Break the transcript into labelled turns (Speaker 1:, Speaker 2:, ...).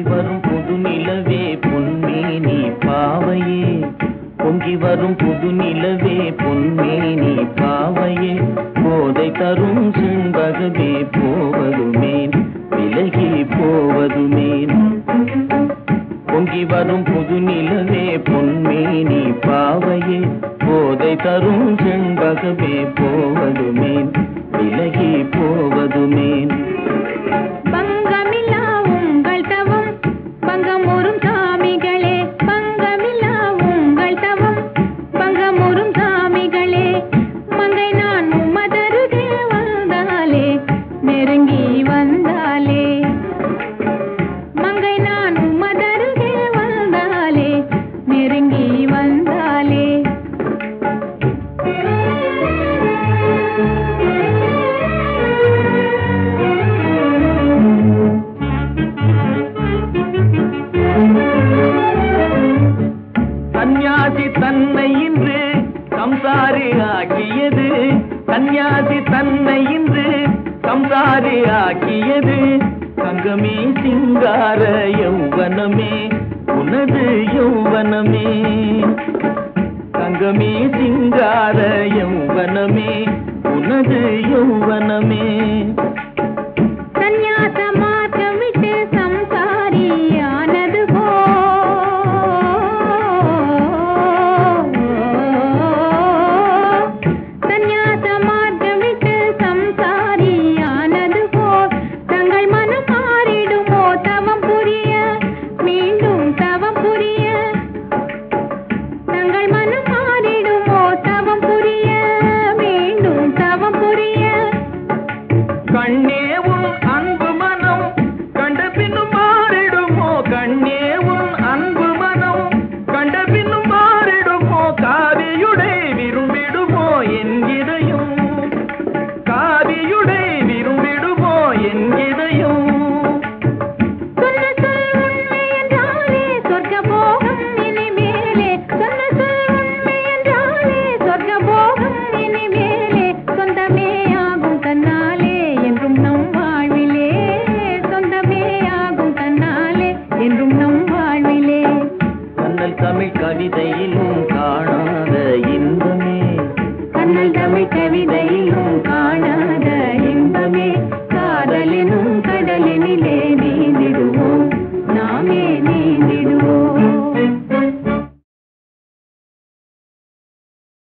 Speaker 1: வரும் புது நிலவே பொன்மேனி பாவையே பொங்கி வரும் புது நிலவே பொன்மேனி பாவையே போதை தரும் செண்பகவே போவதுமேன் விலகி போவதுமேன் பொங்கி வரும் புது நிலவே பொன்மேனி பாவையே போதை தரும் செண்பகவே போவதுமேன் விலகி போவதுமேன்
Speaker 2: பங்கமில்லா உங்கள் தவம் பங்கமுறும் சாமிகளே பங்கமில்லா உங்கள் தவம் பங்கமுறும் சாமிகளே மங்கை நான் உம்மதருகே வந்தாலே நெருங்கி வந்தாலே மங்கை நான் உம்மதருகே வந்தாலே நெருங்கி வந்தாலே
Speaker 1: சந்நியாசி தன்னை இன்று சம்சாரி ஆக்கியது சந்நியாசி தன்னை இன்று சம்சாரி ஆக்கியது தங்கமே சிங்கார யௌவனமே உனது யௌவனமே தங்கமே சிங்கார யௌவனமே உனது யௌவனமே
Speaker 2: சந்நியாச மார்க்கம் விட்டு சம்சாரியானது போ சந்நியாச மார்க்கம் விட்டு சம்சாரியானது போ தங்கள் மனம் மாறிடுமோ தவம் புரிய மீண்டும் தவம் புரிய தங்கள் மனம் மாறிடுமோ தவம் புரிய மீண்டும் தவம் புரிய
Speaker 1: கண்ணே உன் அன்பு மனம் கண்ட பின்னும் மாறிடுமோ கண்ணே உன் அன்பு மனம் கண்ட பின்னும் மாறிடுமோ காவியுடை விரும்பிடுமோ என்கிறையும் காவியுடை விரும்பிடுமோ என்கிறையும்
Speaker 2: சொன்ன சொல் உண்மை என்றாலே சொர்க்க போகம் இனிமேலே சொன்ன சொல் உண்மை என்றாலே சொர்க்க போகம் இனிமேலே சொந்தமே ஆகும் தன்னாலே என்றும் நம் வாழ்விலே சொந்தமே ஆகும் தன்னாலே என்றும் நம் வாழ்விலே
Speaker 1: கண்ணல் தமிழ் கவிதை